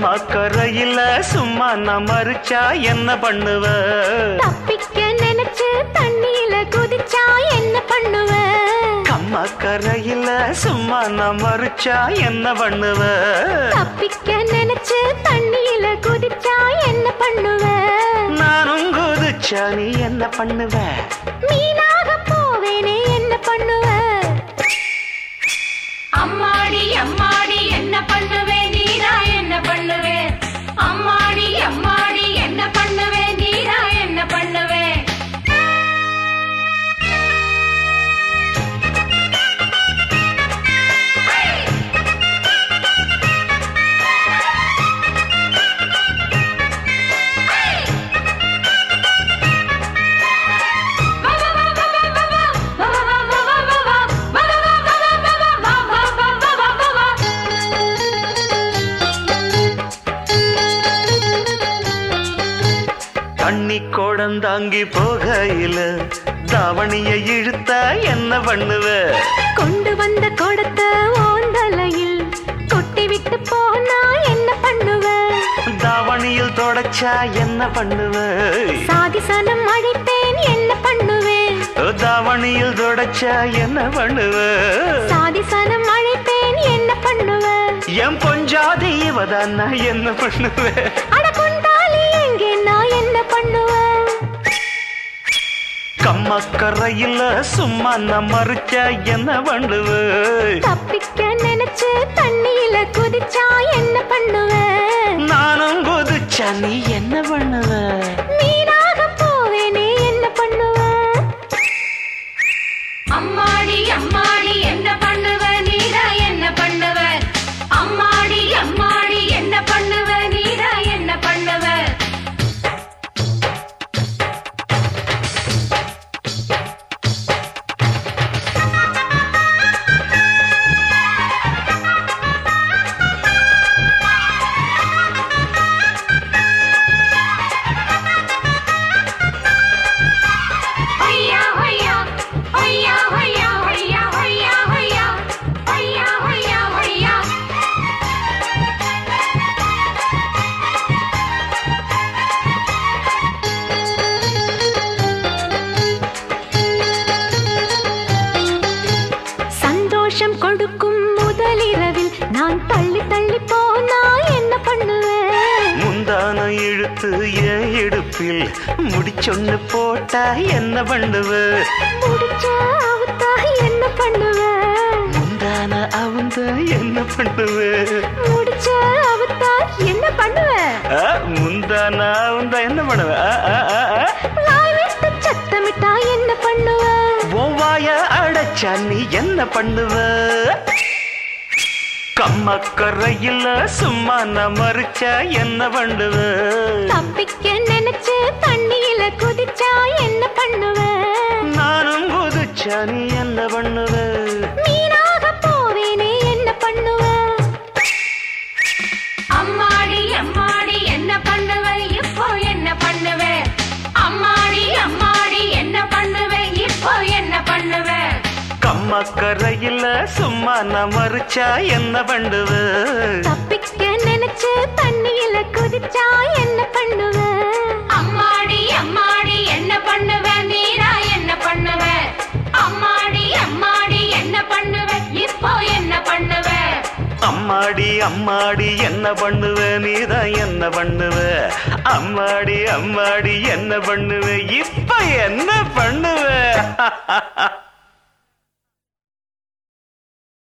கம்மா கரையில சும்மா நான் மறிச்சா என்ன பண்ணுவ தப்பிக்க நினைச்சு தண்ணியில குதிச்சா என்ன பண்ணுவ கம்மா கரையில சும்மா நான் மறிச்சா என்ன பண்ணுவ தப்பிக்க நினைச்சு தண்ணியில குதிச்சா என்ன பண்ணுவ நானும் குதிச்சா நீ என்ன பண்ணுவ மீனாக போவேனே என்ன பண்ணுவ அம்மாடி அம்மாடி என்ன பண்ணுவே நீரா என்ன பண்ணுவே அம்மாடி அம்மாடி என்ன பண்ணுவே நீரா என்ன பண்ணுவே தண்ணி கோடந்தாங்கி போகையில தாவணிய இழுத்தா என்ன பண்ணுவ கொண்டு வந்த கொடுத்த ஓந்தலையில் கொட்டி விட்டு போனா என்ன பண்ணுவ தாவணியில் தொடச்சா என்ன பண்ணுவ சாதிசனம் அழைப்பேன் என்ன பண்ணுவேன் தாவணியில் தொடச்சா என்ன பண்ணுவ சாதிசனம் அழைப்பேன் என்ன பண்ணுவ என் பொஞ்சாதி இவதான் நான் என்ன பண்ணுவேன் அட கொண்டாலி எங்கே நான் என்ன பண்ணுவேன் கம்மக்கரையில சும்மா நான் மறிச்சா என்ன பண்ணுவேன் தப்பிக்க நினைச்சு தண்ணியில குதிச்சா என்ன பண்ணுவேன் நானும் குதிச்சா நீ என்ன பண்ணுவ மீனாக போவேனே என்ன பண்ணுவேன் அம்மாடி அம்மாடி என்ன பண்ணுவ நீரா என்ன பண்ணுவ அம்மாடி அம்மாடி என்ன பண்ணுவ நீரா என்ன பண்ணுவ ஹொய்யா ஹொய்யா ஹொய்யா ஹொய்யா ஹொய்யா ஹொய்யா ஹொய்யா ஹொய்யா ஹொய்யா ஹொய்யா சந்தோஷம் கொடுக்கும் முதலிரவில் நான் தள்ளி தள்ளி போனா என்ன பண்ணுவேன் முந்தான இழுத்து என் இடுப்பில் முடிச்சொன்னு போட்டா என்ன பண்ணுவ முடிச்ச அவுத்தா என்ன பண்ணுவேன் முந்தான அவுந்த என்ன பண்ணுவ முடிச்ச அவுத்தா என்ன பண்ணுவேன் ஆ, முந்தான அவுந்த என்ன பண்ணுவ ஆ, ஆ, ஆ, ஆ. வாய் விட்டு சத்தமிட்டா என்ன பண்ணுவேன் உன் வாய அடைச்சா நீ என்ன பண்ணுவ கம்மக்கரையில சும்மா நான் மறிச்சா என்ன பண்ணுவ தப்பிக்க நினைச்சு தண்ணியில குதிச்சா என்ன பண்ணுவேன் நானும் குதிச்சா நீ என்ன பண்ணுவ மீனாக போவேனே என்ன பண்ணுவேன் அம்மாடி அம்மாடி என்ன பண்ணுவ இப்போ என்ன பண்ணுவ அம்மாடி அம்மாடி என்ன பண்ணுவ இப்போ என்ன பண்ணுவ கம்மக்கரையில சும்மா நான் மறிச்சா என்ன பண்ணுவ தப்பிக்க நினைச்சு தண்ணியில குதிச்சா என்ன பண்ணுவேன் அம்மாடி அம்மாடி என்ன பண்ணுவ நீரா என்ன பண்ணுவ அம்மாடி அம்மாடி என்ன பண்ணுவ இப்போ என்ன பண்ணுவ அம்மாடி அம்மாடி என்ன பண்ணுவ நீதான் என்ன பண்ணுவ அம்மாடி அம்மாடி என்ன பண்ணுவ இப்ப என்ன பண்ணுவ